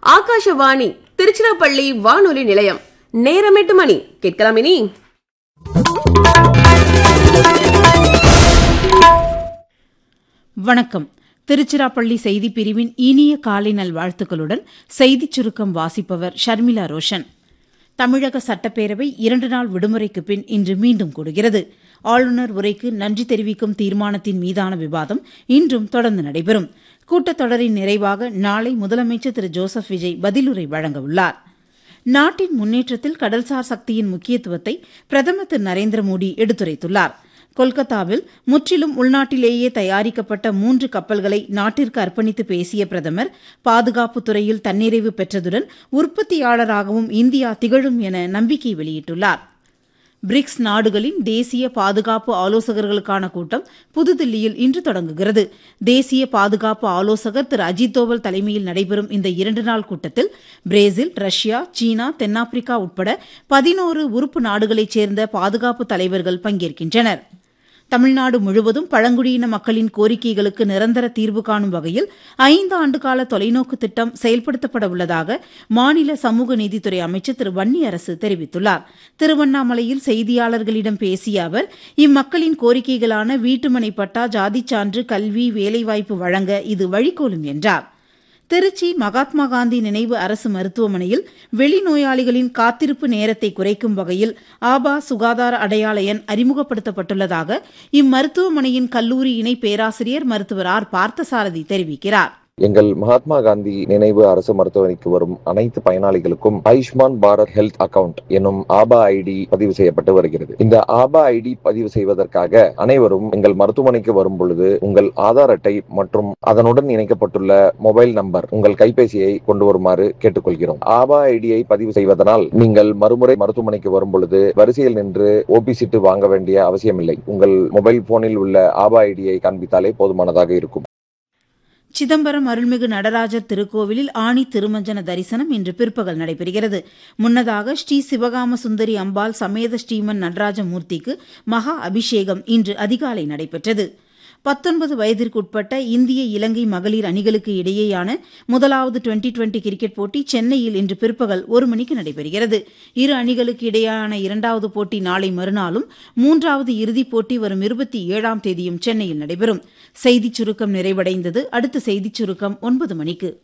ஆகாஷவாணி திருச்சிராப்பள்ளி வானொலி நிலையம் நேரம் எட்டு மணி கேட்கலாம் இனி வணக்கம் திருச்சிராப்பள்ளி செய்தி பிரிவின் இனிய காலை நல்வாழ்த்துக்களுடன் செய்திச் சுருக்கம் வாசிப்பவர் ஷர்மிளா ரோஷன் தமிழக சட்டப்பேரவை இரண்டு நாள் விடுமுறைக்கு பின் இன்று மீண்டும் கூடுகிறது ஆளுநர் உரைக்கு நன்றி தெரிவிக்கும் தீர்மானத்தின் மீதான விவாதம் இன்றும் தொடர்ந்து நடைபெறும் கூட்டத்தொடரின் நிறைவாக நாளை முதலமைச்சர் திரு ஜோசப் விஜய் பதிலுரை வழங்க உள்ளார் நாட்டின் முன்னேற்றத்தில் கடல்சார் சக்தியின் முக்கியத்துவத்தை பிரதமர் திரு நரேந்திர மோடி எடுத்துரைத்துள்ளார் கொல்கத்தாவில் முற்றிலும் உள்நாட்டிலேயே தயாரிக்கப்பட்ட மூன்று கப்பல்களை நாட்டிற்கு அர்ப்பணித்து பேசிய பிரதமர் பாதுகாப்பு துறையில் தன்னிறைவு பெற்றதுடன் உற்பத்தியாளராகவும் இந்தியா திகழும் என நம்பிக்கை வெளியிட்டுள்ளார் பிரிக்ஸ் நாடுகளின் தேசிய பாதுகாப்பு ஆலோசகர்களுக்கான கூட்டம் புதுதில்லியில் இன்று தொடங்குகிறது தேசிய பாதுகாப்பு ஆலோசகர் திரு அஜித் தோவல் தலைமையில் நடைபெறும் இந்த இரண்டு நாள் கூட்டத்தில் பிரேசில் ரஷ்யா சீனா தென்னாப்பிரிக்கா உட்பட பதினோரு உறுப்பு நாடுகளைச் சேர்ந்த பாதுகாப்பு தலைவர்கள் பங்கேற்கின்றனர் தமிழ்நாடு முழுவதும் பழங்குடியின மக்களின் கோரிக்கைகளுக்கு நிரந்தர தீர்வு காணும் வகையில் ஐந்து ஆண்டுகால தொலைநோக்கு திட்டம் செயல்படுத்தப்பட உள்ளதாக மாநில சமூக நீதித்துறை அமைச்சர் திரு வன்னியரசு தெரிவித்துள்ளார் திருவண்ணாமலையில் செய்தியாளர்களிடம் பேசிய அவர் இம்மக்களின் கோரிக்கைகளான வீட்டுமனை பட்டா ஜாதிச் சான்று கல்வி வேலைவாய்ப்பு வழங்க இது வழிகோலும் என்றார் திருச்சி மகாத்மா காந்தி நினைவு அரசு மருத்துவமனையில் வெளிநோயாளிகளின் காத்திருப்பு நேரத்தை குறைக்கும் வகையில் ஆபா சுகாதார அடையாள எண் அறிமுகப்படுத்தப்பட்டுள்ளதாக இம்மருத்துவமனையின் கல்லூரி இணை பேராசிரியர் மருத்துவர் ஆர் பார்த்தசாரதி தெரிவிக்கிறார் எங்கள் மகாத்மா காந்தி நினைவு அரசு மருத்துவமனைக்கு வரும் அனைத்து பயனாளிகளுக்கும் ஆயுஷ்மான் பாரத் ஹெல்த் அக்கவுண்ட் எனும் ஆபா ஐடி பதிவு செய்யப்பட்டு வருகிறது இந்த ஆபா ஐடி பதிவு செய்வதற்காக அனைவரும் எங்கள் மருத்துவமனைக்கு வரும் பொழுது உங்கள் ஆதார் அட்டை மற்றும் அதனுடன் இணைக்கப்பட்டுள்ள மொபைல் நம்பர் உங்கள் கைபேசியை கொண்டு வருமாறு கேட்டுக்கொள்கிறோம் ஆபா ஐடியை பதிவு செய்வதனால் நீங்கள் மறுமுறை மருத்துவமனைக்கு வரும் பொழுது வரிசையில் நின்று ஓபி சீட்டு வாங்க வேண்டிய அவசியமில்லை உங்கள் மொபைல் போனில் உள்ள ஆபா ஐடியை காண்பித்தாலே போதுமானதாக இருக்கும் சிதம்பரம் அருள்மிகு நடராஜர் திருக்கோவிலில் ஆணி திருமஞ்சன தரிசனம் இன்று பிற்பகல் நடைபெறுகிறது முன்னதாக ஸ்ரீ சிவகாம சுந்தரி அம்பாள் சமேத ஸ்ரீமன் நடராஜமூர்த்திக்கு மகா அபிஷேகம் இன்று அதிகாலை நடைபெற்றது பத்தொன்பது வயதிற்குட்பட்ட இந்திய இலங்கை மகளிர் அணிகளுக்கு இடையேயான முதலாவது டுவெண்டி டுவெண்டி கிரிக்கெட் போட்டி சென்னையில் இன்று பிற்பகல் ஒரு மணிக்கு நடைபெறுகிறது இரு அணிகளுக்கு இடையேயான இரண்டாவது போட்டி நாளை மறுநாளும் மூன்றாவது இறுதிப் போட்டி வரும் இருபத்தி ஏழாம் தேதியும் சென்னையில் நடைபெறும் செய்திச் சுருக்கம் நிறைவடைந்தது அடுத்த செய்திச் சுருக்கம் ஒன்பது மணிக்கு